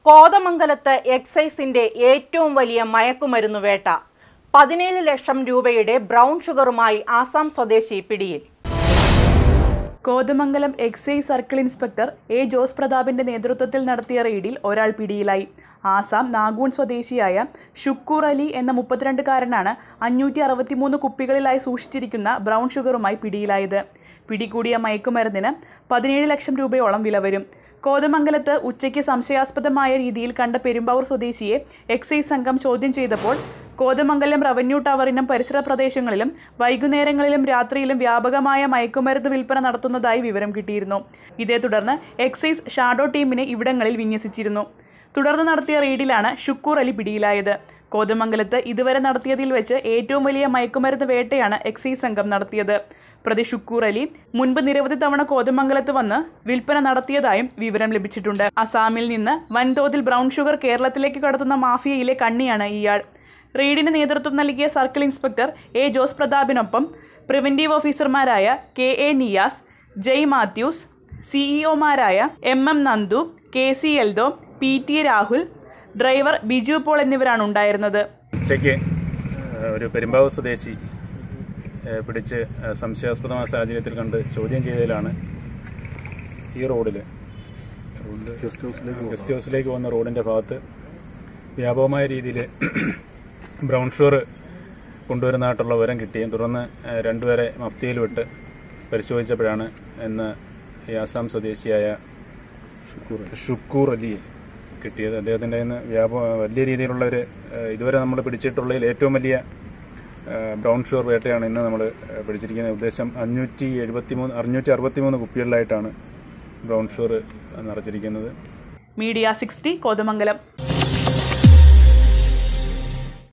കോതമംഗലത്ത് എക്സൈസിന്റെ ഏറ്റവും വലിയ മയക്കുമരുന്നു വേട്ട പതിനേഴ് ലക്ഷം രൂപയുടെ ബ്രൗൺ ഷുഗറുമായി ആസാം സ്വദേശി പിടിയിൽ Kothamangalam excise circle inspector A Jose പ്രതാപിന്റെ നേതൃത്വത്തിൽ നടത്തിയ റെയ്ഡിൽ ഒരാൾ പിടിയിലായി ആസാം നാഗൂൺ സ്വദേശിയായ ഷുക്കൂർ അലി എന്ന മുപ്പത്തിരണ്ടുകാരനാണ് അഞ്ഞൂറ്റി അറുപത്തിമൂന്ന് കുപ്പികളിലായി സൂക്ഷിച്ചിരിക്കുന്ന ബ്രൗൺ ഷുഗറുമായി പിടിയിലായത് പിടികൂടിയ മയക്കുമരുന്നിന് പതിനേഴ് ലക്ഷം രൂപയോളം വില വരും കോതമംഗലത്ത് ഉച്ചയ്ക്ക് സംശയാസ്പദമായ രീതിയിൽ കണ്ട പെരുമ്പാവൂർ സ്വദേശിയെ എക്സൈസ് സംഘം ചോദ്യം ചെയ്തപ്പോൾ കോതമംഗലം റവന്യൂ ടവറിനും പരിസര പ്രദേശങ്ങളിലും വൈകുന്നേരങ്ങളിലും രാത്രിയിലും വ്യാപകമായ മയക്കുമരുന്ന് വിൽപ്പന നടത്തുന്നതായി വിവരം കിട്ടിയിരുന്നു ഇതേ തുടർന്ന് എക്സൈസ് ഷാഡോ ടീമിനെ ഇവിടങ്ങളിൽ വിന്യസിച്ചിരുന്നു തുടർന്ന് നടത്തിയ റെയ്ഡിലാണ് ഷുക്കൂർ അലി പിടിയിലായത് കോതമംഗലത്ത് ഇതുവരെ നടത്തിയതിൽ വെച്ച് ഏറ്റവും വലിയ മയക്കുമരുന്ന് വേട്ടയാണ് എക്സൈസ് സംഘം നടത്തിയത് പ്രതി ഷുക്കൂർ അലി മുൻപ് നിരവധി തവണ കോതമംഗലത്ത് വന്ന് വിൽപ്പന നടത്തിയതായും വിവരം ലഭിച്ചിട്ടുണ്ട് അസാമിൽ നിന്ന് വൻതോതിൽ ബ്രൗൺ ഷുഗർ കേരളത്തിലേക്ക് കടത്തുന്ന മാഫിയയിലെ കണ്ണിയാണ് ഇയാൾ റെയ്ഡിന് നേതൃത്വം നൽകിയ സർക്കിൾ ഇൻസ്പെക്ടർ എ ജോസ് പ്രതാപിനൊപ്പം പ്രിവന്റീവ് ഓഫീസർമാരായ കെ എ നിയാസ് ജയ് മാത്യൂസ് സിഇഒമാരായ M M Nandu K C Eldo P T Rahul driver Biju Paul എന്നിവരാണ് ഉണ്ടായിരുന്നത് ഉച്ചയ്ക്ക് ഏഹ്, ഒരു പെരുമ്പാവൂർ സ്വദേശി ഏഹ്, പിടിച്ച് ഏഹ്, സംശയാസ്പദമായ സാഹചര്യത്തിൽ കണ്ട് ചോദ്യം ചെയ്തതിലാണ് ഈ റോഡിൽ ഗസ്റ്റ് ഹൗസിലേക്ക് പോകുന്ന റോഡിൻ്റെ ഭാഗത്ത് വ്യാപകമായ രീതിയിൽ ബ്രൗൺ ഷുഗർ കൊണ്ടുവരുന്നതായിട്ടുള്ള വിവരം കിട്ടിയും തുടർന്ന് ഏഹ്, രണ്ടുപേരെ മഫ്തിയിൽ വിട്ട് പരിശോധിച്ചപ്പോഴാണ് ഇന്ന് ഈ ആസാം സ്വദേശിയായ ഷുക്കൂർ അലി കിട്ടിയത് അദ്ദേഹത്തിൻ്റെ കയ്യിൽ നിന്ന് വ്യാപ വലിയ രീതിയിലുള്ള ഒരു ഏഹ്, ഇതുവരെ നമ്മൾ പിടിച്ചിട്ടുള്ളതിൽ ഏറ്റവും വലിയ ഏഹ്, ബ്രൗൺ ഷുഗർ വേട്ടയാണ് ഇന്ന് നമ്മൾ ഏഹ്, പിടിച്ചിരിക്കുന്നത് ഉദ്ദേശം അഞ്ഞൂറ്റി എഴുപത്തി മൂന്ന് അറുന്നൂറ്റി അറുപത്തി മൂന്ന് കുപ്പികളിലായിട്ടാണ് ബ്രൗൺ ഷുഗർ നിറച്ചിരിക്കുന്നത് മീഡിയ സിക്സ്റ്റി കോതമംഗലം